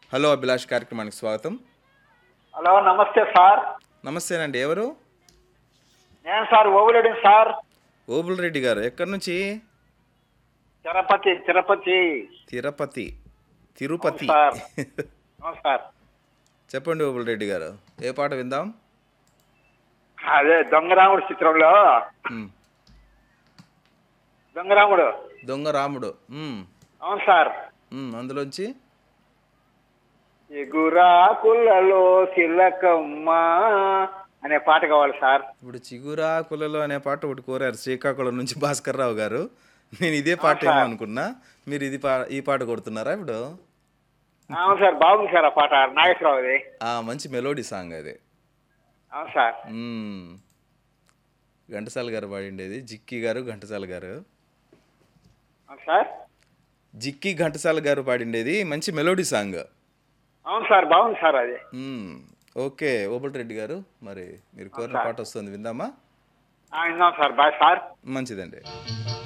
Hello Abhilash కార్యక్రమానికి స్వాగతం hello నమస్తే సార్ నమస్తేనండి ఎవరు నేను సార్ ఓవులేడి సార్ ఓబుల్ రెడ్డి గారు ఎక్కడి నుంచి తిరుపతి తిరుపతి తిరుపతి తిరుపతి సార్. అవును సార్ చెప్పండి ఓబుల్ రెడ్డి గారు ఏ పాట విందాం అదే దొంగరాముడు చిత్రంలో మ్, దొంగరాముడు దొంగ రాముడు మ్, అవును సార్ మ్, అందులోంచి ఎగురాకులలో సిల్లకమ్మ అనే పాట కావాలి సార్ ఇప్పుడు చిగురాకులలో అనే పాట ఒకటి కోరారు శ్రీకాకుళం నుంచి భాస్కర్ రావు గారు నేను ఇదే పాట ఏమో అనుకున్నా మీరు ఇది పా ఈ పాట కొడుతున్నారా ఇప్పుడు అవును సార్ బాగుంది సార్ ఆ పాట నాగేశ్వరరావుది ఆ మంచి మెలోడీ సాంగ్ అది అవును సార్ మ్మ్. ఘంటసాల గారు పాడిండేది జిక్కి గారు ఘంటసాల గారు అవును సార్ జిక్కి ఘంటసాల గారు పాడిండేది మంచి మెలోడీ సాంగ్ అవును సార్ బాగుంది సార్ అది మ్మ్. ఓకే ఓబుల్ రెడ్డి గారు మరి మీరు కోరిన పాట వస్తుంది విందామా ఆ, విన్నాం సార్ బాయ్ సార్ మంచిదండి